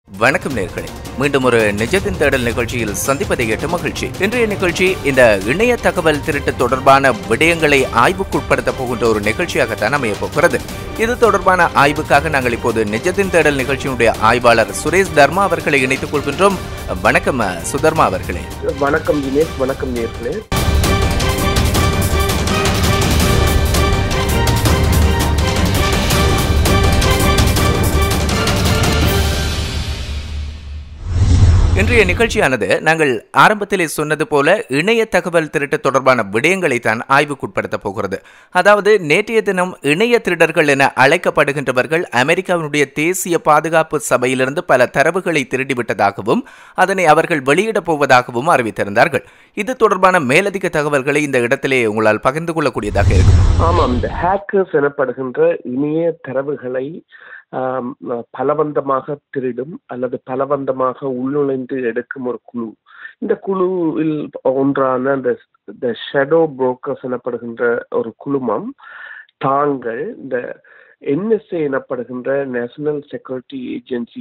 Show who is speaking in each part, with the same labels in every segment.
Speaker 1: வணக்கம் நேர்களே மீண்டும் ஒரு நிஜத்தின் தேடல் நிகழ்ச்சியில் சந்திப்பதை எட்டு மகிழ்ச்சி இன்றைய நிகழ்ச்சி இந்த இணைய தகவல் திருட்டு தொடர்பான விடயங்களை ஆய்வுக்குட்படுத்த போகின்ற ஒரு நிகழ்ச்சியாகத்தான் அமைய போகிறது இது தொடர்பான ஆய்வுக்காக நாங்கள் இப்போது நிஜத்தின் தேடல் நிகழ்ச்சியினுடைய ஆய்வாளர் சுரேஷ் தர்மா அவர்களை இணைத்துக் கொள்கின்றோம் வணக்கம் சுதர்மா அவர்களே
Speaker 2: வணக்கம் தினேஷ் வணக்கம் நேர்களே
Speaker 1: இன்றைய நிகழ்ச்சியானது நாங்கள் ஆரம்பத்திலே சொன்னது போல இணைய தகவல் திருட்டு தொடர்பான விடயங்களை தான் ஆய்வுக்குட்படுத்த போகிறது அதாவது நேற்றைய தினம் இணைய திருடர்கள் என அழைக்கப்படுகின்றவர்கள் அமெரிக்காவினுடைய தேசிய பாதுகாப்பு சபையிலிருந்து பல தரவுகளை திருடிவிட்டதாகவும் அதனை அவர்கள் வெளியிடப் போவதாகவும் அறிவித்திருந்தார்கள் இது தொடர்பான மேலதிக தகவல்களை இந்த இடத்திலே உங்களால் பகிர்ந்து கொள்ளக்கூடியதாக இருக்கும்
Speaker 2: ஆமாம் இந்த ஹேக்கர்ஸ் எனப்படுகின்ற இணைய தரவுகளை ஆம், பலவந்தமாக திருடும் அல்லது பலவந்தமாக உள்நுழைந்து எடுக்கும் ஒரு குழு இந்த குழுவில் ஒன்றான இந்த இந்த ஷெடோ புரோக்கர்ஸ் எனப்படுகின்ற ஒரு குழுமம் தாங்கள் இந்த என்எஸ்ஏ எனப்படுகின்ற நேஷனல் செக்யூரிட்டி ஏஜென்சி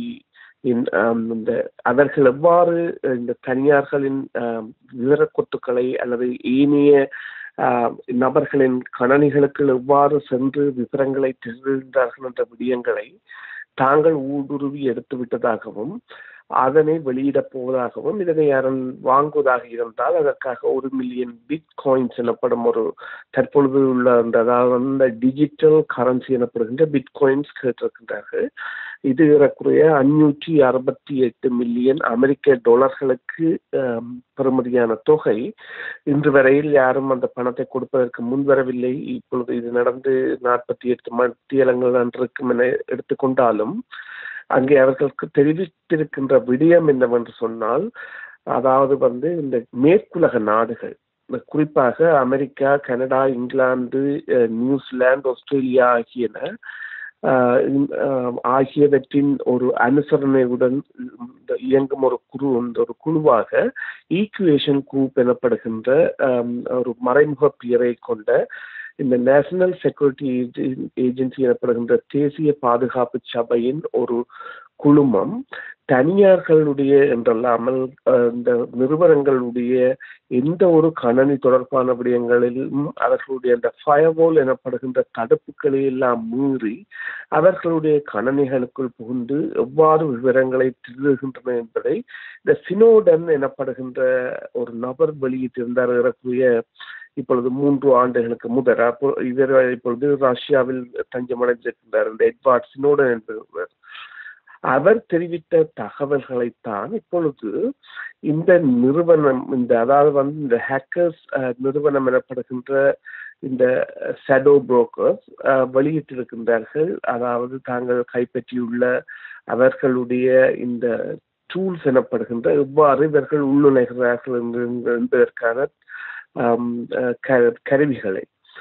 Speaker 2: இந்த அவர்கள் எவ்வாறு இந்த தனியார்களின் ஆம், விவரக்கொத்துக்களை அல்லது ஏனைய ஆஹ் நபர்களின் கணனிகளுக்கு எவ்வாறு சென்று விவரங்களை திருடுகின்றார்கள் என்ற விடயங்களை தாங்கள் ஊடுருவி எடுத்து விட்டதாகவும் அதனை வெளியிடப் போவதாகவும் இதனை யாரும் வாங்குவதாக இருந்தால் அதற்காக ஒரு மில்லியன் பிட் காயின்ஸ் எனப்படும் ஒரு தற்பொழுது உள்ள அந்த அதாவது அந்த டிஜிட்டல் கரன்சி எனப்படுகின்ற பிட் காயின்ஸ் கேட்டிருக்கின்றார்கள் இது ஏறக்குறைய அஞ்சூற்றி அறுபத்தி எட்டு மில்லியன் அமெரிக்க டாலர்களுக்கு ஆம், பெறுமதியான தொகை இன்று வரையில் யாரும் அந்த பணத்தை கொடுப்பதற்கு முன்வரவில்லை இப்பொழுது இது நடந்து நாற்பத்தி எட்டு மத்தியலங்கள் அன்றிருக்கும் என எடுத்துக்கொண்டாலும் அங்கே அவர்களுக்கு தெரிவித்திருக்கின்ற விடயம் என்னவென்று சொன்னால் அதாவது வந்து இந்த மேற்குலக நாடுகள் இந்த குறிப்பாக அமெரிக்கா கனடா இங்கிலாந்து அஹ், நியூசிலாந்து ஆஸ்திரேலியா ஆகியன ஆஹ் இந்த, ஆஹ் ஆகியவற்றின் ஒரு அனுசரணையுடன் இந்த இயங்கும் ஒரு குழு இந்த ஒரு குழுவாக ஈக்குவேஷன் குரூப் எனப்படுகின்ற ஆம், ஒரு மறைமுக பெயரை கொண்ட இந்த நேஷனல் செக்யூரிட்டி ஏஜென்சி எனப்படுகின்ற தேசிய பாதுகாப்பு சபையின் ஒரு குழுமம் தனியார்களுடைய என்றல்லாமல் அஹ், இந்த நிறுவனங்களுடைய எந்த ஒரு கணனி தொடர்பான விடயங்களிலும் அவர்களுடைய அந்த ஃபயர்வால் எனப்படுகின்ற தடுப்புகளை எல்லாம் மீறி அவர்களுடைய கணனிகளுக்குள் புகுந்து எவ்வாறு விவரங்களை திருடுகின்றன என்பதை இந்த சினோடன் எனப்படுகின்ற ஒரு நபர் வெளியிட்டிருந்தார் ஏறக்குறைய இப்பொழுது மூன்று ஆண்டுகளுக்கு முதல் அப்போ இவர் இப்பொழுது ரஷ்யாவில் தஞ்சமடைந்திருக்கின்றார் இந்த எட்வார்ட் சினோடன் என்பவர் அவர் தெரிவித்த தகவல்களைத்தான் இப்பொழுது இந்த நிறுவனம் இந்த அதாவது வந்து இந்த ஹேக்கர்ஸ் நிறுவனம் எனப்படுகின்ற இந்த ஷேடோ புரோக்கர்ஸ் வெளியிட்டிருக்கின்றார்கள் அதாவது தாங்கள் கைப்பற்றியுள்ள அவர்களுடைய இந்த டூல்ஸ் எனப்படுகின்ற எவ்வாறு இவர்கள் உள்நுழைகிறார்கள் என்று- என்பதற்கான ஆம், அஹ், க- கருவிகளை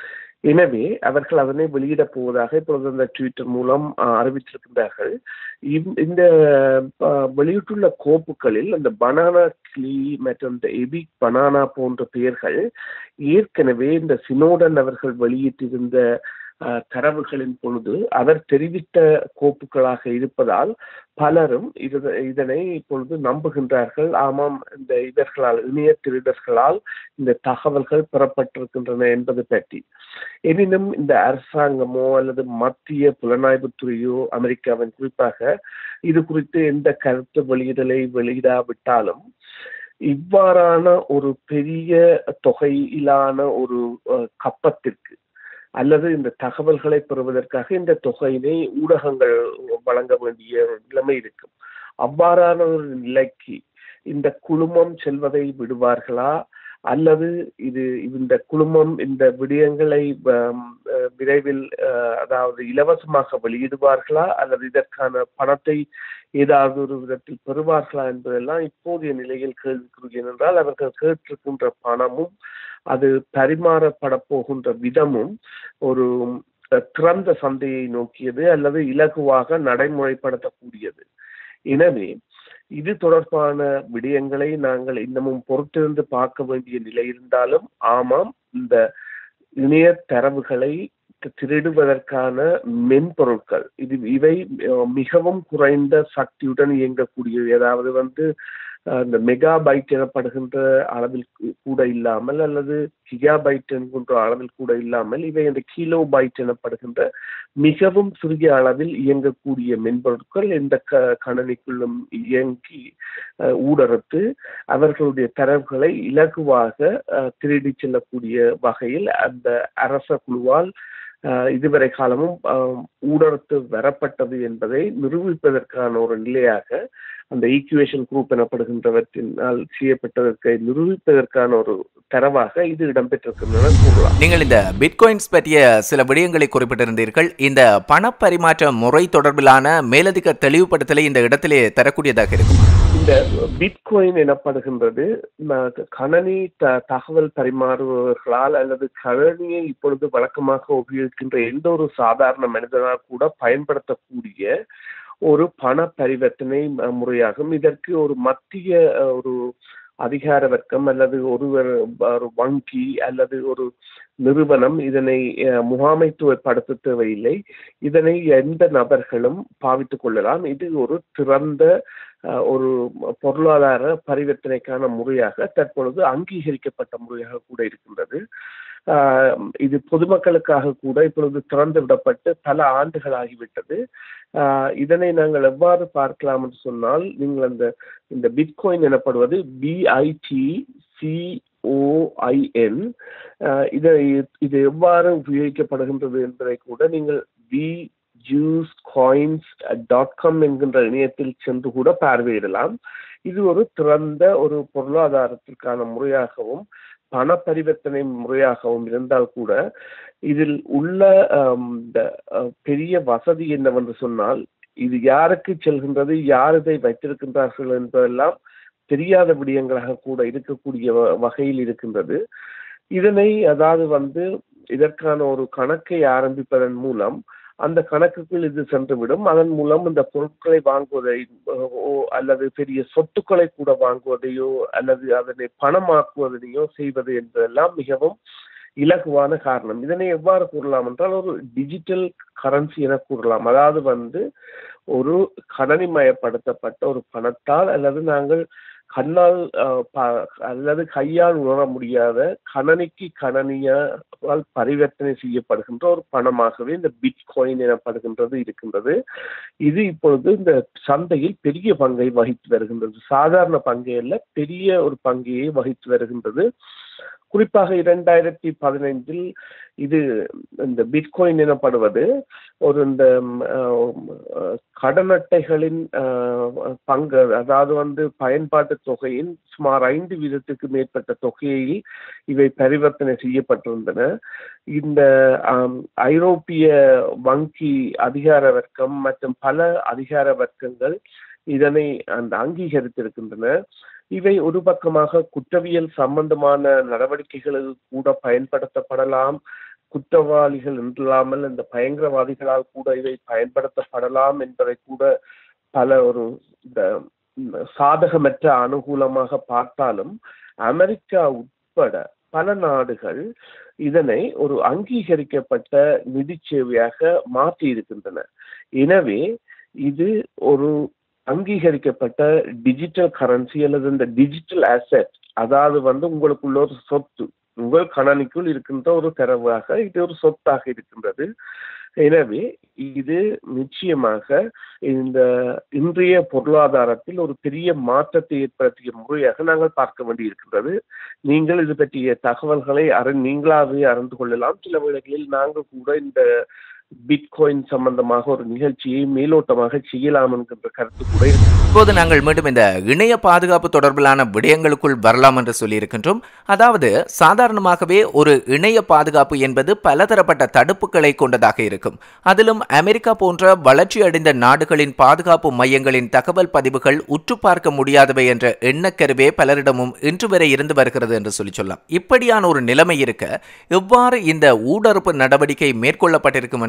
Speaker 2: எனவே அவர்கள் அதனை வெளியிடப் போவதாக இப்பொழுது அந்த ட்விட்டர் மூலம் அஹ், அறிவித்திருக்கின்றார்கள் இந்த- இந்த அஹ், வெளியிட்டுள்ள கோப்புகளில் அந்த பனானா கிளி மற்றும் இந்த எபிக் பனானா போன்ற பெயர்கள் ஏற்கனவே இந்த சினோடன் அவர்கள் வெளியிட்டிருந்த அஹ், தரவுகளின் பொழுது அவர் தெரிவித்த கோப்புகளாக இருப்பதால் பலரும் இது- இதனை இப்பொழுது நம்புகின்றார்கள் ஆமாம் இந்த இவர்களால் இணைய திருடர்களால் இந்த தகவல்கள் பெறப்பட்டிருக்கின்றன என்பது பற்றி எனினும் இந்த அரசாங்கமோ அல்லது மத்திய புலனாய்வுத்துறையோ அமெரிக்காவின் குறிப்பாக இது குறித்து எந்த கருத்து வெளியிடலை வெளியிடாவிட்டாலும் இவ்வாறான ஒரு பெரிய தொகையிலான ஒரு அஹ், கப்பத்திற்கு அல்லது இந்த தகவல்களை பெறுவதற்காக இந்த தொகையினை ஊடகங்கள் வழங்க வேண்டிய நிலைமை இருக்கும் அவ்வாறான ஒரு நிலைக்கு இந்த குழுமம் செல்வதை விடுவார்களா அல்லது இது இந்த குழுமம் இந்த விடயங்களை ஆம், அஹ், விரைவில் அஹ், அதாவது இலவசமாக வெளியிடுவார்களா அல்லது இதற்கான பணத்தை ஏதாவது ஒரு விதத்தில் பெறுவார்களா என்பதெல்லாம் இப்போதைய நிலையில் கேள்விக்குரிய என்றால் அவர்கள் கேட்டிருக்கின்ற பணமும் அது பரிமாறப்பட போகின்ற விதமும் ஒரு அஹ், திறந்த சந்தையை நோக்கியது அல்லது இலகுவாக நடைமுறைப்படுத்தக்கூடியது எனவே இது தொடர்பான விடயங்களை நாங்கள் இன்னமும் பொறுத்திருந்து பார்க்க வேண்டிய நிலை இருந்தாலும் ஆமாம் இந்த இணைய தரவுகளை திருடுவதற்கான மென்பொருட்கள் இது இவை அஹ், மிகவும் குறைந்த சக்தியுடன் இயங்கக்கூடியவை அதாவது வந்து அஹ், இந்த மெகாபைட் எனப்படுகின்ற அளவில் கூ- கூட இல்லாமல் அல்லது கிகாபைட் என்கின்ற அளவில் கூட இல்லாமல் இவை இந்த கிலோ பைட் எனப்படுகின்ற மிகவும் சிறிய அளவில் இயங்கக்கூடிய மென்பொருட்கள் இந்த க கணனிக்குள்ளும் இயங்கி அஹ், ஊடறுத்து அவர்களுடைய தரவுகளை இலகுவாக அஹ், திருடிச் செல்லக்கூடிய வகையில் அந்த அரச குழுவால் அஹ், இதுவரை காலமும் அஹ், ஊடறுத்து வரப்பட்டது என்பதை நிரூபிப்பதற்கான ஒரு நிலையாக அந்த ஈக்குவேஷன் குரூப் எனப்படுகின்றவற்றினால் செய்யப்பட்டதற்கு நிரூபிப்பதற்கான ஒரு தரவாக இது இடம்பெற்றிருக்கின்றன கூறலாம்
Speaker 1: நீங்கள் இந்த பிட்காயின்ஸ் பற்றிய சில விடயங்களை குறிப்பிட்டிருந்தீர்கள் இந்த பணப்பரிமாற்ற முறை தொடர்பிலான மேலதிக தெளிவுபடுத்தலை இந்த இடத்திலே தரக்கூடியதாக இருக்கும்
Speaker 2: இந்த பிட்காயின் எனப்படுகின்றது ம- கணனி த- தகவல் பரிமாறுபவர்களால் அல்லது கணனியை இப்பொழுது வழக்கமாக உபயோகிக்கின்ற எந்த ஒரு சாதாரண மனிதனால் கூட பயன்படுத்தக்கூடிய ஒரு பண பரிவர்த்தனை ம- முறையாகும் இதற்கு ஒரு மத்திய அஹ், ஒரு அதிகார வர்க்கம் அல்லது ஒருவர் ஒரு வங்கி அல்லது ஒரு நிறுவனம் இதனை அஹ், முகாமைத்துவப்படுத்த தேவையில்லை இதனை எந்த நபர்களும் பாவித்துக் கொள்ளலாம் இது ஒரு திறந்த அஹ், ஒரு பொருளாதார பரிவர்த்தனைக்கான முறையாக தற்பொழுது அங்கீகரிக்கப்பட்ட முறையாக கூட இருக்கின்றது ஆஹ், இது பொதுமக்களுக்காக கூட இப்பொழுது திறந்து விடப்பட்டு பல ஆண்டுகள் ஆகிவிட்டது ஆஹ், இதனை நாங்கள் எவ்வாறு பார்க்கலாம் என்று சொன்னால் நீங்கள் அந்த இந்த பிட்காயின் எனப்படுவது பிஐடி சிஓஐஎன் இதை இது எவ்வாறு உபயோகிக்கப்படுகின்றது என்பதை கூட நீங்கள் வி ஜூஸ் காயின்ஸ் டாட் காம் என்கின்ற இணையத்தில் சென்று கூட பார்வையிடலாம் இது ஒரு திறந்த ஒரு பொருளாதாரத்திற்கான முறையாகவும் பண பரிவர்த்தனை முறையாகவும் இருந்தால் கூட இதில் உள்ள ஆம், இந்த அஹ், பெரிய வசதி என்னவென்று சொன்னால் இது யாருக்கு செல்கின்றது யார் இதை வைத்திருக்கின்றார்கள் என்பதெல்லாம் தெரியாத விடயங்களாக கூட இருக்கக்கூடிய வ- வகையில் இருக்கின்றது இதனை அதாவது வந்து இதற்கான ஒரு கணக்கை ஆரம்பிப்பதன் மூலம் அந்த கணக்குக்குள் இது சென்றுவிடும் அதன் மூலம் இந்த பொருட்களை வாங்குவதை அஹ், ஓ- அல்லது பெரிய சொத்துக்களை கூட வாங்குவதையோ அல்லது அதனை பணமாக்குவதையோ செய்வது என்பதெல்லாம் மிகவும் இலகுவான காரணம் இதனை எவ்வாறு கூறலாம் என்றால் ஒரு டிஜிட்டல் கரன்சி என கூறலாம் அதாவது வந்து ஒரு கணனிமயப்படுத்தப்பட்ட ஒரு பணத்தால் அல்லது நாங்கள் கண்ணால் அஹ், ப- அல்லது கையால் உணர முடியாத கணனிக்கு கணனியால் பரிவர்த்தனை செய்யப்படுகின்ற ஒரு பணமாகவே இந்த பிட்காயின் எனப்படுகின்றது இருக்கின்றது இது இப்பொழுது இந்த சந்தையில் பெரிய பங்கை வகித்து வருகின்றது சாதாரண பங்கை அல்ல பெரிய ஒரு பங்கையை வகித்து வருகின்றது குறிப்பாக இரண்டாயிரத்தி பதினைந்தில் இது இந்த பிட்காயின் எனப்படுவது ஒரு இந்த ம், அஹ், கடன் அட்டைகளின் அஹ், பங்கு அதாவது வந்து பயன்பாட்டு தொகையின் சுமார் ஐந்து வீதத்துக்கு மேற்பட்ட தொகையை இவை பரிவர்த்தனை செய்யப்பட்டிருந்தன இந்த ஆம், ஐரோப்பிய வங்கி அதிகார வர்க்கம் மற்றும் பல அதிகார வர்க்கங்கள் இதனை அந்த அங்கீகரித்திருக்கின்றன இவை ஒரு பக்கமாக குற்றவியல் சம்பந்தமான நடவடிக்கைகளுக்கு கூட பயன்படுத்தப்படலாம் குற்றவாளிகள் இல்லாமல் இந்த பயங்கரவாதிகளால் கூட இவை பயன்படுத்தப்படலாம் என்பதை கூட பல ஒரு இந்த இந்த சாதகமற்ற அனுகூலமாக பார்த்தாலும் அமெரிக்கா உட்பட பல நாடுகள் இதனை ஒரு அங்கீகரிக்கப்பட்ட நிதி சேவையாக மாற்றி இருக்கின்றன எனவே இது ஒரு அங்கீகரிக்கப்பட்ட டிஜிட்டல் கரன்சி அல்லது இந்த டிஜிட்டல் அசெட் அதாவது வந்து உங்களுக்குள்ள ஒரு சொத்து உங்கள் கணனிக்குள் இருக்கின்ற ஒரு தரவாக இது ஒரு சொத்தாக இருக்கின்றது எனவே இது நிச்சயமாக இந்த இன்றைய பொருளாதாரத்தில் ஒரு பெரிய மாற்றத்தை ஏற்படுத்திய முறையாக நாங்கள் பார்க்க வேண்டியிருக்கின்றது நீங்கள் இது பற்றிய தகவல்களை அறி நீங்களாகவே அறிந்து கொள்ளலாம் சில வேளைகளில் நாங்கள் கூட இந்த பிட்காயின் சம்பந்தமாக ஒரு நிகழ்ச்சியை மேலோட்டமாக செய்யலாம் என்கின்ற கருத்து கூட இருக்கு
Speaker 1: இப்போது நாங்கள் மீண்டும் இந்த இணைய பாதுகாப்பு தொடர்பிலான விடயங்களுக்குள் வரலாம் என்று சொல்லியிருக்கின்றோம் அதாவது சாதாரணமாகவே ஒரு இணைய பாதுகாப்பு என்பது பலதரப்பட்ட தடுப்புகளை கொண்டதாக இருக்கும் அதிலும் அமெரிக்கா போன்ற வளர்ச்சி அடைந்த நாடுகளின் பாதுகாப்பு மையங்களின் தகவல் பதிவுகள் உற்று பார்க்க முடியாதவை என்ற எண்ணக்கருவே பலரிடமும் இன்று வரை இருந்து வருகிறது என்று சொல்லி சொல்லலாம் இப்படியான ஒரு நிலைமை இருக்க எவ்வாறு இந்த ஊடறுப்பு நடவடிக்கை மேற்கொள்ளப்பட்டிருக்கும் என்ற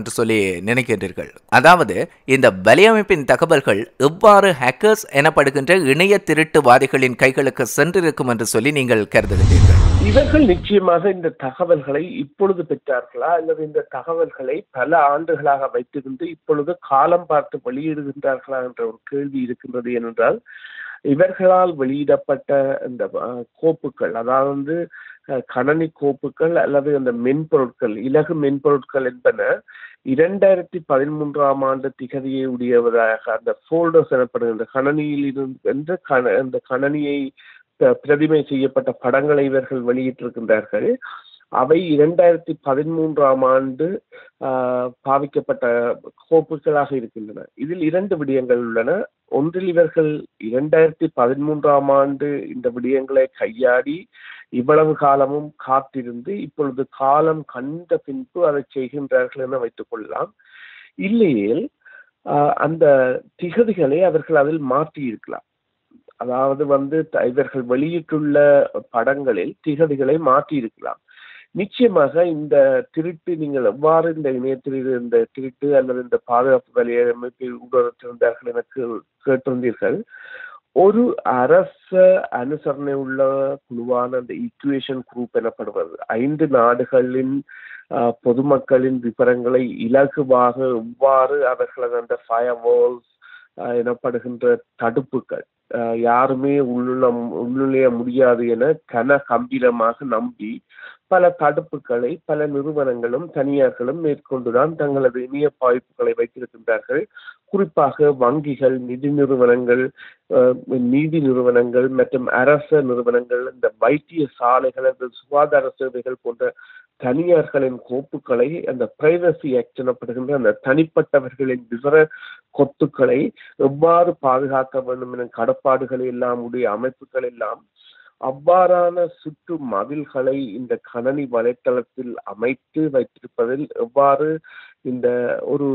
Speaker 1: என்று சொல்லி நினைக்கின்றீர்கள் அதாவது இந்த வலையமைப்பின் தகவல்கள் எவ்வாறு ஹேக்கர்ஸ் எனப்படுகின்ற இணைய திருட்டுவாதிகளின் கைகளுக்கு சென்றிருக்கும் என்று சொல்லி நீங்கள் கருதுகின்றீர்கள்
Speaker 2: இவர்கள் நிச்சயமாக இந்த தகவல்களை இப்பொழுது பெற்றார்களா அல்லது இந்த தகவல்களை பல ஆண்டுகளாக வைத்திருந்து இப்பொழுது காலம் பார்த்து வெளியிடுகின்றார்களா என்ற ஒரு கேள்வி இருக்கின்றது ஏனென்றால் இவர்களால் வெளியிடப்பட்ட இந்த அஹ், கோப்புகள் அதாவது அஹ், கணனி கோப்புகள் அல்லது அந்த மென்பொருட்கள் இலகு மென்பொருட்கள் என்பன இரண்டாயிரத்தி பதிமூன்றாம் ஆண்டு திகதியை உடையவதாக அந்த ஃபோல்டர்ஸ் எனப்படுகின்ற கணனியில் இருந்து கண அந்த கணனியை ப- பிரதிமை செய்யப்பட்ட படங்களை இவர்கள் வெளியிட்டிருக்கின்றார்கள் அவை இரண்டாயிரத்தி பதிமூன்றாம் ஆண்டு ஆஹ், பாவிக்கப்பட்ட கோப்புகளாக இருக்கின்றன இதில் இரண்டு விடயங்கள் உள்ளன ஒன்றில் இவர்கள் இரண்டாயிரத்தி பதிமூன்றாம் ஆண்டு இந்த விடயங்களை கையாடி இவ்வளவு காலமும் காத்திருந்து இப்பொழுது காலம் கண்ட பின்பு அதை செய்கின்றார்கள் என வைத்துக் கொள்ளலாம் இல்லையேல் ஆஹ், அந்த திகதிகளை அவர்கள் அதில் மாற்றி இருக்கலாம் அதாவது வந்து த- இவர்கள் வெளியிட்டுள்ள படங்களில் திகதிகளை மாற்றி இருக்கலாம் நிச்சயமாக இந்த திருட்டு நீங்கள் எவ்வாறு இந்த இணையத்தில் இந்த திருட்டு அல்லது இந்த பாதுகாப்பு வலையமைப்பை ஊடுருவிருந்தார்கள் எனக்கு கேட்டிருந்தீர்கள் ஒரு அரச அனுசரணை உள்ள குழுவான அந்த ஈக்குவேஷன் குரூப் எனப்படுவது ஐந்து நாடுகளின் ஆஹ், பொதுமக்களின் விவரங்களை இலகுவாக எவ்வாறு அவர்களது அந்த ஃபயர்வால்ஸ் எனப்படுகின்ற தடுப்புகள் ஆஹ், யாருமே உள்ள உள்நுழைய முடியாது என கன கம்பீரமாக நம்பி பல தடுப்புகளை பல நிறுவனங்களும் தனியார்களும் மேற்கொண்டுதான் தங்களது இணைய பாய்ப்புகளை வைத்திருக்கின்றார்கள் குறிப்பாக வங்கிகள் நிதி நிறுவனங்கள் அஹ், நீதி நிறுவனங்கள் மற்றும் அரச நிறுவனங்கள் இந்த வைத்திய சாலைகள் அல்லது சுகாதார சேவைகள் போன்ற தனியார்களின் கோப்புகளை அந்த பிரைவசி ஆக்ட் எனப்படுகின்ற அந்த தனிப்பட்டவர்களின் விவர கொத்துக்களை எவ்வாறு பாதுகாக்க வேண்டும் என கடப்பாடுகள் எல்லாம் உடைய அமைப்புகள் எல்லாம் அவ்வாறான சுற்று மதில்களை இந்த கணனி வலைத்தளத்தில் அமைத்து வைத்திருப்பதில் எவ்வாறு இந்த ஒரு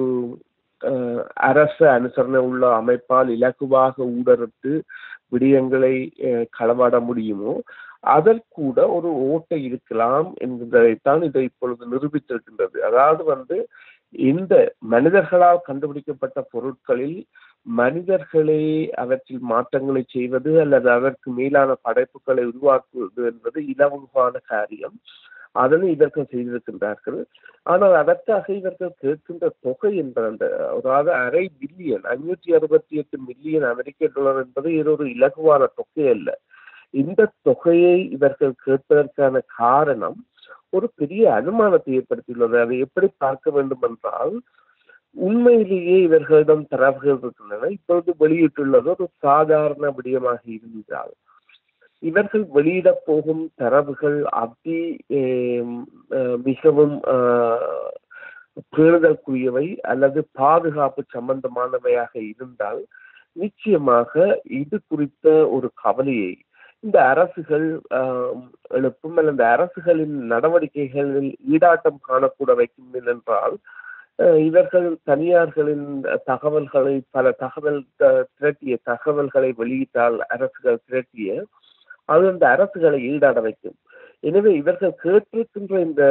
Speaker 2: அஹ், அரச அனுசரணை உள்ள அமைப்பால் இலகுவாக ஊடறுத்து விடயங்களை அஹ், களவாட முடியுமோ அதற்கூட ஒரு ஓட்டை இருக்கலாம் என்கின்றதைத்தான் இதை இப்பொழுது நிரூபித்திருக்கின்றது அதாவது வந்து இந்த மனிதர்களால் கண்டுபிடிக்கப்பட்ட பொருட்களில் மனிதர்களே அவற்றில் மாற்றங்களை செய்வது அல்லது அதற்கு மேலான படைப்புகளை உருவாக்குவது என்பது இலவகான காரியம் அதனை இவர்கள் செய்திருக்கின்றார்கள் ஆனால் அதற்காக இவர்கள் கேட்கின்ற தொகை என்பது அந்த அதாவது அரை பில்லியன் ஐநூற்றி அறுபத்தி எட்டு மில்லியன் அமெரிக்க டாலர் என்பது இது ஒரு இலகுவான தொகை அல்ல இந்த தொகையை இவர்கள் கேட்பதற்கான காரணம் ஒரு பெரிய அனுமானத்தை ஏற்படுத்தியுள்ளது அதை எப்படி பார்க்க வேண்டும் என்றால் உண்மையிலேயே இவர்களிடம் தரவுகள் இருக்கின்றன இப்பொழுது வெளியிட்டுள்ளது ஒரு சாதாரண விடயமாக இருந்தால் இவர்கள் வெளியிடப் போகும் தரவுகள் அதி ஏம், அஹ், மிகவும் அஹ், பேணுதற்குரியவை அல்லது பாதுகாப்பு சம்பந்தமானவையாக இருந்தால் நிச்சயமாக இது குறித்த ஒரு கவலையை இந்த அரசுகள் ஆம், எழுப்பும் அல்லது இந்த அரசுகளின் நடவடிக்கைகளில் ஈடாட்டம் காணக்கூட வைக்கும் என்றால் அஹ், இவர்கள் தனியார்களின் தகவல்களை பல தகவல் த- திரட்டிய தகவல்களை வெளியிட்டால் அரசுகள் திரட்டிய அது அந்த அரசுகளை ஈடாட வைக்கும் எனவே இவர்கள் கேட்டிருக்கின்ற இந்த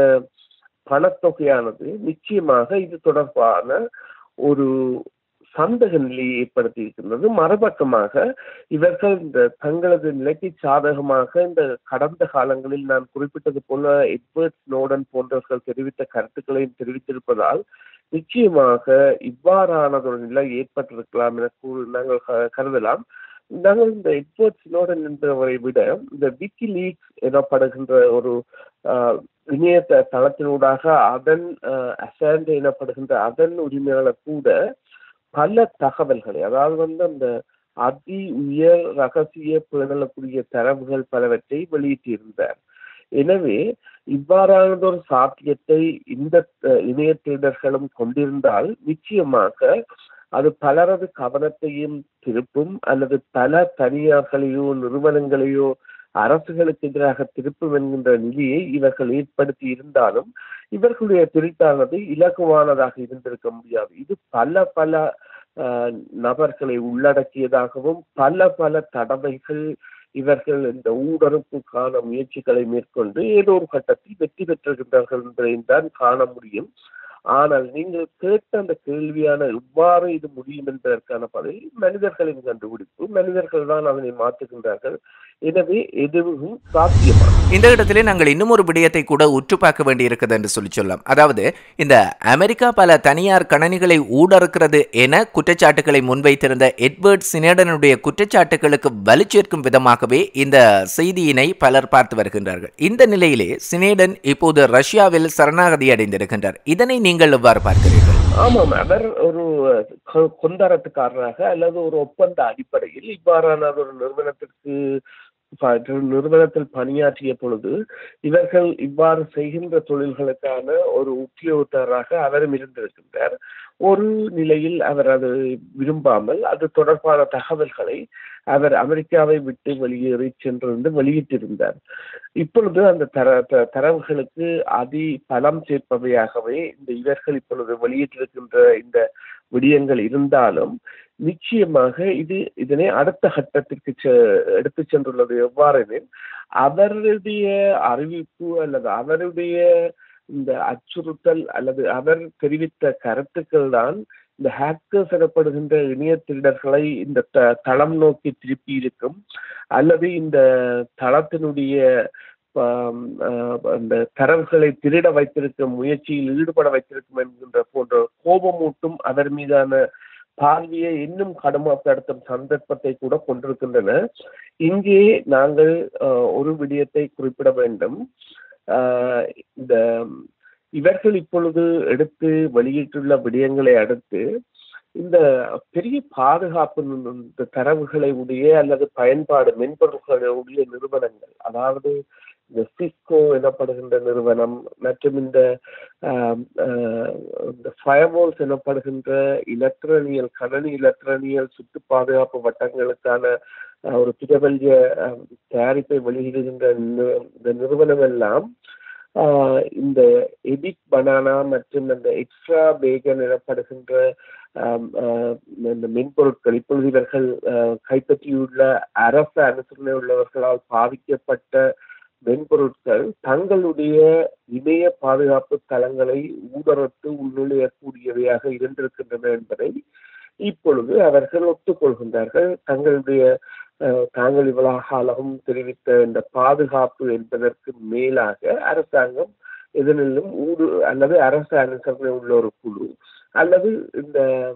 Speaker 2: பணத்தொகையானது நிச்சயமாக இது தொடர்பான ஒரு சந்தக நிலையை ஏற்படுத்தி இருக்கின்றது மறுபக்கமாக இவர்கள் இந்த தங்களது நிலைக்கு சாதகமாக இந்த கடந்த காலங்களில் நான் குறிப்பிட்டது போல எட்வர்ட் ஸ்னோடன் போன்றவர்கள் தெரிவித்த கருத்துக்களையும் தெரிவித்திருப்பதால் நிச்சயமாக இவ்வாறானதொரு நிலை ஏற்பட்டிருக்கலாம் என கூறு நாங்கள் க- கருதலாம் நாங்கள் இந்த எட்வர்ட் ஸ்னோடன் என்பவரை விட இந்த விக்கி லீக்ஸ் எனப்படுகின்ற ஒரு ஆஹ், இணைய த- தளத்தினூடாக அதன் அசாண்ட் எனப்படுகின்ற அதன் உரிமையாளர் கூட பல தகவல்களை அதாவது வந்து அந்த அதி உயர் ரகசிய பேணலுக்குரிய தரவுகள் பலவற்றை வெளியிட்டிருந்தார் எனவே இவ்வாறானதொரு சாத்தியத்தை இந்த அஹ், இணைய திருடர்களும் கொண்டிருந்தால் நிச்சயமாக அது பலரது கவனத்தையும் திருப்பும் அல்லது பல தனியார்களையோ நிறுவனங்களையோ அரசுகளுக்கு எதிராக திருப்பும் என்கின்ற நிலையை இவர்கள் ஏற்படுத்தி இருந்தாலும் இவர்களுடைய திருட்டானது இலகுவானதாக இருந்திருக்க முடியாது இது பல பல ஆஹ், நபர்களை உள்ளடக்கியதாகவும் பல பல தடவைகள் இவர்கள் இந்த ஊடறுப்புக்கான முயற்சிகளை மேற்கொண்டு ஏதோ ஒரு கட்டத்தில் வெற்றி பெற்றிருக்கின்றார்கள் என்பதையும் தான் காண முடியும் ஆனால் நீங்கள் கேட்ட அந்த கேள்வியான எவ்வாறு இது முடியும் என்பதற்கான பதில் மனிதர்களின் கண்டுபிடிப்பு மனிதர்கள் தான் அதனை மாற்றுகின்றார்கள் எனவே எதுவும் சாத்தியமான
Speaker 1: இந்த இடத்திலே நாங்கள் இன்னும் ஒரு விடயத்தை கூட உற்று பார்க்க வேண்டியிருக்கிறது என்று சொல்லி சொல்லலாம் அதாவது இந்த அமெரிக்கா பல தனியார் கணனிகளை ஊடறுக்கிறது என குற்றச்சாட்டுகளை முன்வைத்திருந்த எட்வர்ட் சினேடனுடைய குற்றச்சாட்டுகளுக்கு வலு சேர்க்கும் விதமாகவே இந்த செய்தியினை பலர் பார்த்து வருகின்றார்கள் இந்த நிலையிலே சினேடன் இப்போது ரஷ்யாவில் சரணாகதி அடைந்திருக்கின்றார் இதனை நீங்கள் எவ்வாறு பார்க்கிறீர்கள்
Speaker 2: ஆமாம் அவர் ஒரு கொ- கொந்தரத்துக்காரராக அல்லது ஒரு ஒப்பந்த அடிப்படையில் இவ்வாறான ஒரு நிறுவனத்திற்கு ப- நிறுவனத்தில் பணியாற்றிய பொழுது இவர்கள் இவ்வாறு செய்கின்ற தொழில்களுக்கான ஒரு உத்தியோகத்தராக அவரும் இருந்திருக்கின்றார் ஒரு நிலையில் அவர் அது விரும்பாமல் அது தொடர்பான தகவல்களை அவர் அமெரிக்காவை விட்டு வெளியேறி சென்றிருந்து வெளியிட்டிருந்தார் இப்பொழுது அந்த தர த- தரவுகளுக்கு அதி பலம் சேர்ப்பவையாகவே இந்த இவர்கள் இப்பொழுது வெளியிட்டிருக்கின்ற இந்த விடயங்கள் இருந்தாலும் நிச்சயமாக இது இதனை அடுத்த கட்டத்திற்கு செ- எடுத்து சென்றுள்ளது எவ்வாறெனில் அவருடைய அறிவிப்பு அல்லது அவருடைய இந்த அச்சுறுத்தல் அல்லது அவர் தெரிவித்த கருத்துக்கள் தான் இந்த ஹேக்கர்ஸ் எனப்படுகின்ற இணைய திருடர்களை இந்த த- தளம் நோக்கி திருப்பி இருக்கும் அல்லது இந்த தளத்தினுடைய ஆம், ஆஹ், அந்த தரவுகளை திருட வைத்திருக்கும் முயற்சியில் ஈடுபட வைத்திருக்கும் என்கின்ற போன்ற கோபமூட்டும் அவர் மீதான பார்வையை இன்னும் கடுமைப்படுத்தும் சந்தர்ப்பத்தை கூட கொண்டிருக்கின்றன இங்கே நாங்கள் ஆஹ், ஒரு விடயத்தை குறிப்பிட வேண்டும் ஆஹ், இந்த இவர்கள் இப்பொழுது எடுத்து வெளியிட்டுள்ள விடயங்களை அடுத்து இந்த பெரிய பாதுகாப்பு நு- இந்த தரவுகளை உடைய அல்லது பயன்பாடு மென்பொருள்களுடைய நிறுவனங்கள் அதாவது இந்த சிஸ்கோ எனப்படுகின்ற நிறுவனம் மற்றும் இந்த ஆம், ஆஹ், இந்த ஃபயர்வால்ஸ் எனப்படுகின்ற இலத்திரனியல் கணனி இலத்திரனியல் சுற்று பாதுகாப்பு வட்டங்களுக்கான ஆஹ், ஒரு பிரபல்ய ஆஹ், தயாரிப்பை வெளியிடுகின்ற நி- இந்த நிறுவனம் எல்லாம் ஆஹ், இந்த எபிக் பனானா மற்றும் இந்த எக்ஸ்ட்ரா பேகன் எனப்படுகின்ற ஆம், ஆஹ், இந்த மென்பொருட்கள் இப்பொழுது இவர்கள் ஆஹ், கைப்பற்றியுள்ள அரசு அனுசரணை உள்ளவர்களால் பாதிக்கப்பட்ட மென்பொருட்கள் தங்களுடைய இணைய பாதுகாப்பு தளங்களை ஊடறுத்து உள்நுழையக்கூடியவையாக இருந்திருக்கின்றன என்பதை இப்பொழுது அவர்கள் ஒத்துக்கொள்கின்றார்கள் தங்களுடைய அஹ், தாங்கள் இவ்வளவு காலமும் தெரிவித்த இந்த பாதுகாப்பு என்பதற்கு மேலாக அரசாங்கம் எதனிலும் ஊடு அல்லது அரசு அனுசரணை உள்ள ஒரு குழு அல்லது இந்த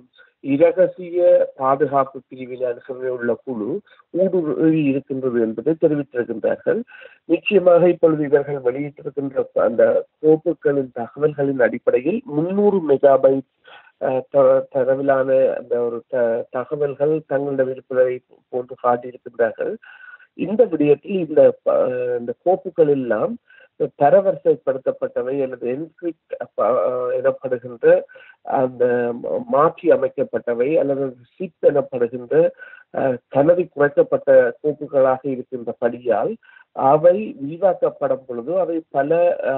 Speaker 2: இரகசிய பாதுகாப்பு பிரிவில் அனுசரணை உள்ள குழு ஊடுருவி இருக்கின்றது என்பதை தெரிவித்திருக்கின்றார்கள் நிச்சயமாக இப்பொழுது இவர்கள் வெளியிட்டிருக்கின்ற அந்த கோப்புகளின் தகவல்களின் அடிப்படையில் முன்னூறு மெகாபைட் அஹ், த- தரவிலான அந்த ஒரு த தகவல்கள் தங்களிடம் இருப்பதை போன்று காட்டியிருக்கின்றார்கள் இந்த விடயத்தில் இந்த ப- இந்த கோப்புகள் எல்லாம் தரவரிசைப்படுத்தப்பட்டவை அல்லது என்கிரிப்ட் எனப்படுகின்ற அந்த ம- மாற்றி அமைக்கப்பட்டவை அல்லது சிப் எனப்படுகின்ற அஹ், கனதி குறைக்கப்பட்ட கோப்புகளாக இருக்கின்ற படியால் அவை விரிவாக்கப்படும் பொழுது அவை பல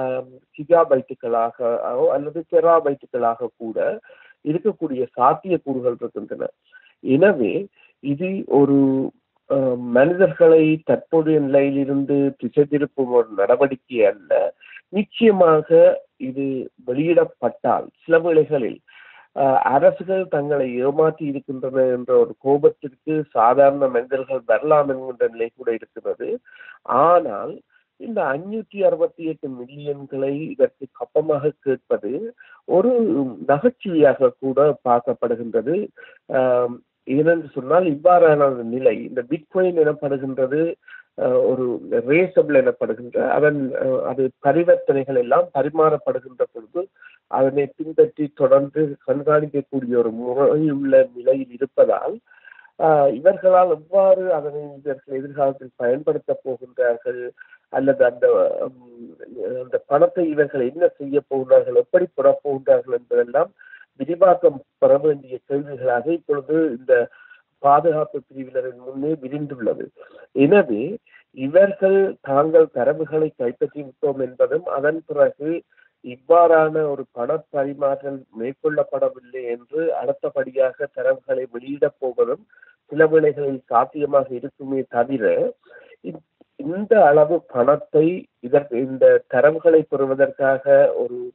Speaker 2: கிகாபைட்டுகளாக அல்லது டெராபைட்டுகளாக கூட இருக்கக்கூடிய சாத்தியக்கூறுகள் இருக்கின்றன எனவே இது ஒரு அஹ், மனிதர்களை தற்போதைய நிலையிலிருந்து திசை திருப்பும் ஒரு நடவடிக்கை அல்ல நிச்சயமாக இது வெளியிடப்பட்டால் சில வேளைகளில் அஹ், அரசுகள் தங்களை ஏமாற்றி இருக்கின்றன என்ற ஒரு கோபத்திற்கு சாதாரண மனிதர்கள் வரலாம் என்கின்ற நிலை கூட இருக்கிறது ஆனால் இந்த அஞ்சூற்றி அறுபத்தி எட்டு மில்லியன்களை இதற்கு கப்பமாக கேட்பது ஒரு நகைச்சுவையாக கூட பார்க்கப்படுகின்றது ஆம், ஏனென்று சொன்னால் இவ்வாறான ஒரு நிலை இந்த பிட்காயின் எனப்படுகின்றது அஹ், ஒரு ரேசபிள் எனப்படுகின்ற அதன் அஹ், அது பரிவர்த்தனைகள் எல்லாம் பரிமாறப்படுகின்ற பொழுது அதனை பின்பற்றி தொடர்ந்து கண்காணிக்கக்கூடிய ஒரு முறையுள்ள நிலையில் இருப்பதால் ஆஹ், இவர்களால் எவ்வாறு அதனை இவர்கள் எதிர்காலத்தில் பயன்படுத்த போகின்றார்கள் அல்லது அந்த உம், அந்த பணத்தை இவர்கள் என்ன செய்ய போகிறார்கள் எப்படி பெற போகின்றார்கள் என்பதெல்லாம் விரிவாக்கம் பெற வேண்டிய கேள்விகளாக இப்பொழுது இந்த பாதுகாப்பு பிரிவினரின் முன்னே விரிந்துள்ளது எனவே இவர்கள் தாங்கள் தரவுகளை கைப்பற்றி விட்டோம் என்பதும் அதன் பிறகு இவ்வாறான ஒரு பண பரிமாற்றம் மேற்கொள்ளப்படவில்லை என்று அடுத்தபடியாக தரவுகளை வெளியிடப் போவதும் சில வேளைகளில் சாத்தியமாக இருக்குமே தவிர இ- இந்த அளவு பணத்தை இதற்கு இந்த தரவுகளை பெறுவதற்காக ஒரு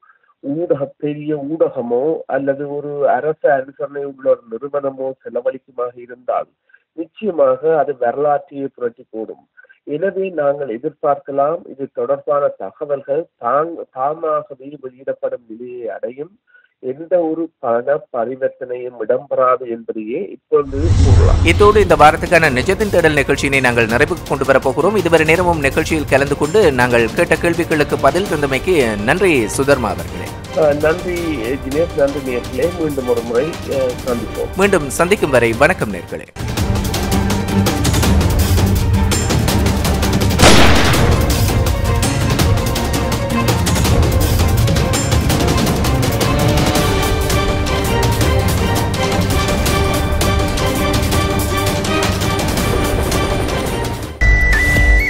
Speaker 2: ஊடக பெரிய ஊடகமோ அல்லது ஒரு அரசு அனுசரணை உள்ள ஒரு நிறுவனமோ செலவழிக்குமாக இருந்தால் நிச்சயமாக அது வரலாற்றையே புரட்டி போடும் எனவே நாங்கள் எதிர்பார்க்கலாம் இது தொடர்பான தகவல்கள் தாங் தாமாகவே வெளியிடப்படும் நிலையை அடையும் எந்த ஒரு பண பரிவர்த்தனையும் இடம்பெறாது என்பதையே இப்பொழுது கூறலாம்
Speaker 1: இத்தோடு இந்த வாரத்துக்கான நிஜத்தின் தேடல் நிகழ்ச்சியினை நாங்கள் நிறைவுக்கு கொண்டு வரப் போகிறோம் இதுவரை நேரமும் நிகழ்ச்சியில் கலந்து கொண்டு நாங்கள் கேட்ட கேள்விகளுக்கு பதில் தந்தமைக்கு நன்றி சுதர்மா அவர்களே
Speaker 2: அஹ் நன்றி தினேஷ் நன்றி நேர்களே மீண்டும் ஒரு முறை அஹ், சந்திப்போம்
Speaker 1: மீண்டும் சந்திக்கும் வரை வணக்கம் நேர்களே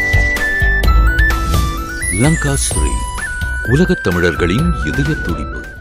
Speaker 3: லங்கா ஸ்ரீ உலகத் தமிழர்களின் இதய துடிப்பு